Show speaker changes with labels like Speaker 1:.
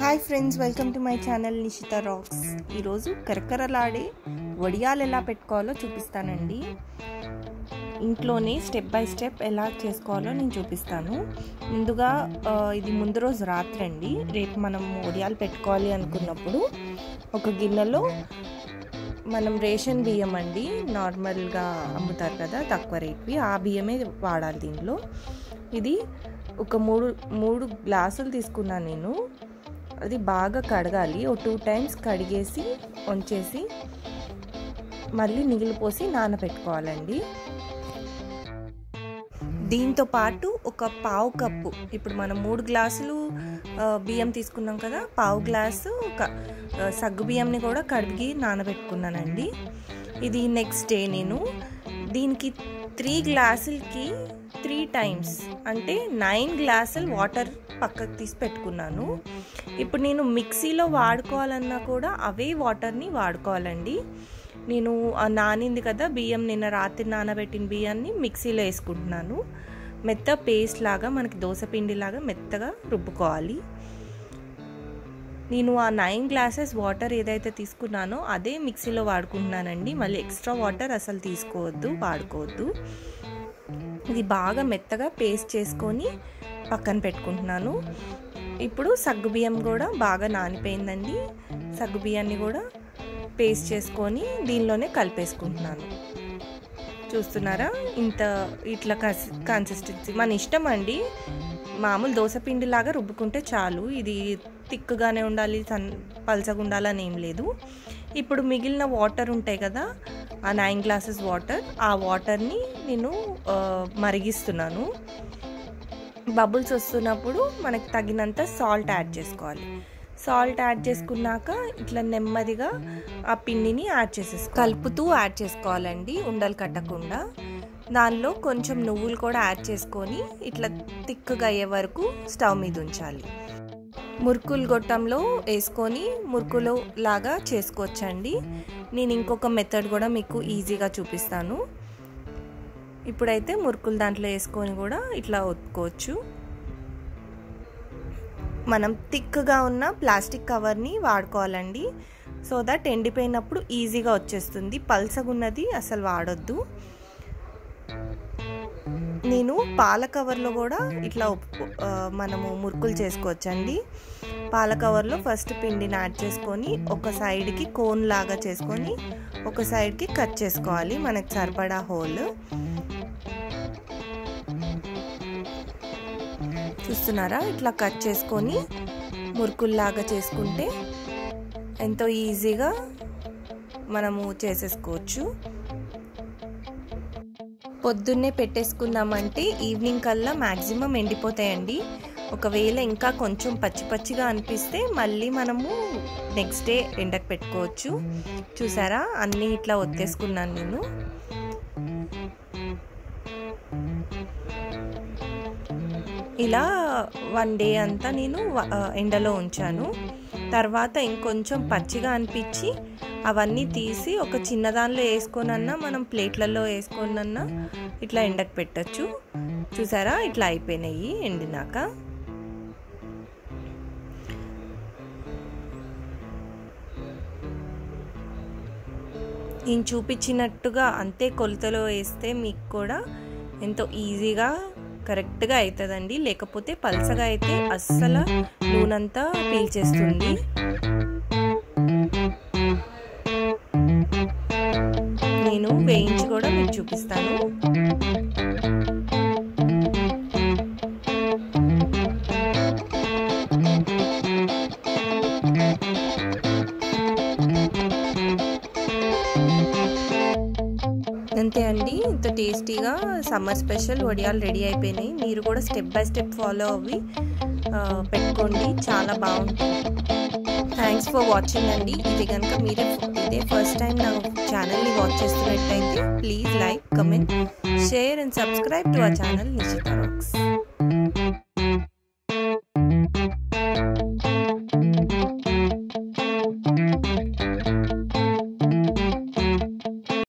Speaker 1: hi friends welcome to my channel Nishitha rocks ఈరోజు కరకరలాడే వడియాలు ఎలా పెట్టుకోవాలో చూపిస్తానండి ఇంట్లోనే స్టెప్ బై స్టెప్ ఎలా చేసుకోవాలో నేను చూపిస్తాను ముందుగా ఆ, ఇది ముందు రోజు రాత్రి అండి రేపు మనం వడియాలు పెట్టుకోవాలి అనుకున్నప్పుడు ఒక గిన్నెలో మనం రేషన్ బియ్యం అండి నార్మల్గా అమ్ముతారు కదా తక్కువ రేట్వి ఆ బియ్యమే వాడాలి దీనిలో ఇది ఒక మూడు మూడు గ్లాసులు తీసుకున్నాను నేను అది బాగా కడగాలి ఒక టూ టైమ్స్ కడిగేసి వంచేసి మళ్ళీ నీళ్ళు పోసి నానబెట్టుకోవాలండి దీంతో పాటు ఒక పావు కప్పు ఇప్పుడు మనం మూడు గ్లాసులు ఆ, బియ్యం తీసుకున్నాం కదా పావు గ్లాసు ఒక ఆ, సగ్గు బియ్యంని కూడా కడిగి నానబెట్టుకున్నానండి ఇది నెక్స్ట్ డే నేను దీనికి త్రీ గ్లాసులకి త్రీ టైమ్స్ అంటే నైన్ గ్లాసులు వాటర్ పక్కకు తీసి పెట్టుకున్నాను ఇప్పుడు నేను మిక్సీలో వాడుకోవాలన్నా కూడా అవే వాటర్ని వాడుకోవాలండి నేను ఆ నానింది కదా బియ్యం నిన్న రాత్రి నానబెట్టిన బియ్యాన్ని మిక్సీలో వేసుకుంటున్నాను మెత్త పేస్ట్ లాగా మనకి దోశపిండి లాగా మెత్తగా రుబ్బుకోవాలి నేను ఆ నైన్ గ్లాసెస్ వాటర్ ఏదైతే తీసుకున్నానో అదే మిక్సీలో వాడుకుంటున్నానండి మళ్ళీ ఎక్స్ట్రా వాటర్ అసలు తీసుకోవద్దు వాడుకోవద్దు ఇది బాగా మెత్తగా పేస్ట్ చేసుకొని పక్కన పెట్టుకుంటున్నాను ఇప్పుడు సగ్గు బియ్యం కూడా బాగా నానిపోయిందండి సగ్గు బియ్యాన్ని కూడా పేస్ట్ చేసుకొని దీనిలోనే కలిపేసుకుంటున్నాను చూస్తున్నారా ఇంత ఇట్లా కన్సిస్టెన్సీ మన ఇష్టం అండి మామూలు దోశపిండి లాగా రుబ్బుకుంటే చాలు ఇది తిక్కుగానే ఉండాలి సన్ పల్చగా ఉండాలని ఏం లేదు ఇప్పుడు మిగిలిన వాటర్ ఉంటాయి కదా ఆ నైన్ గ్లాసెస్ వాటర్ ఆ వాటర్ని నేను ఆ, మరిగిస్తున్నాను బబుల్స్ వస్తున్నప్పుడు మనకు తగినంత సాల్ట్ యాడ్ చేసుకోవాలి సాల్ట్ యాడ్ చేసుకున్నాక ఇట్లా నెమ్మదిగా ఆ పిండిని యాడ్ చేసేసి కలుపుతూ యాడ్ చేసుకోవాలండి ఉండలు కట్టకుండా దానిలో కొంచెం నువ్వులు కూడా యాడ్ చేసుకొని ఇట్లా తిక్కుగా అయ్యే వరకు స్టవ్ మీద ఉంచాలి మురుకులు గొట్టంలో వేసుకొని మురుకులు లాగా చేసుకోవచ్చండి నేను ఇంకొక మెథడ్ కూడా మీకు ఈజీగా చూపిస్తాను ఇప్పుడైతే మురుకులు దాంట్లో వేసుకొని కూడా ఇట్లా ఒత్తుకోవచ్చు మనం థిక్గా ఉన్న ప్లాస్టిక్ కవర్ని వాడుకోవాలండి సో దట్ ఎండిపోయినప్పుడు ఈజీగా వచ్చేస్తుంది పల్సగున్నది అసలు వాడొద్దు నేను పాల కవర్లో కూడా ఇట్లా ఆ, మనము మురుకులు చేసుకోవచ్చండి పాల కవర్లో ఫస్ట్ పిండిని యాడ్ చేసుకొని ఒక సైడ్కి కోన్ లాగా చేసుకొని ఒక సైడ్కి కట్ చేసుకోవాలి మనకి సరిపడా హోల్ చూస్తున్నారా ఇట్లా కట్ చేసుకొని మురుకుల్లాగా చేసుకుంటే ఎంతో ఈజీగా మనము చేసేసుకోవచ్చు పొద్దున్నే పెట్టేసుకున్నామంటే ఈవినింగ్ కల్లా మ్యాక్సిమం ఎండిపోతాయండి ఒకవేళ ఇంకా కొంచెం పచ్చి పచ్చిగా అనిపిస్తే మళ్ళీ మనము నెక్స్ట్ డే ఎండకు పెట్టుకోవచ్చు చూసారా అన్నీ ఇట్లా ఒత్తేసుకున్నాను నేను ఇలా వన్ డే అంతా నేను ఎండలో ఉంచాను తర్వాత ఇంకొంచెం పచ్చిగా అనిపించి అవన్నీ తీసి ఒక చిన్న దానిలో వేసుకొనన్నా మనం ప్లేట్లలో వేసుకొనన్నా ఇట్లా ఎండకు పెట్టచ్చు చూసారా ఇట్లా అయిపోయినాయి ఎండినాక నేను చూపించినట్టుగా అంతే కొలతలో వేస్తే మీకు కూడా ఎంతో ఈజీగా కరెక్ట్గా అవుతుందండి లేకపోతే పల్సగా అయితే అస్సలు నూనెంతా పీల్చేస్తుంది నేను వేయించి కూడా మీకు చూపిస్తాను అంతే అండి ఇంత టేస్టీగా సమ్మర్ స్పెషల్ వడియాలు రెడీ అయిపోయినాయి మీరు కూడా స్టెప్ బై స్టెప్ ఫాలో అవి ఆ, పెట్టుకోండి చాలా బాగుంటుంది థ్యాంక్స్ ఫర్ వాచింగ్ అండి ఇది కనుక మీరే ఇదే ఫస్ట్ టైం నా ఛానల్ని వాచ్ చేస్తున్నట్టయితే please like comment share and subscribe to our channel Nishitha racks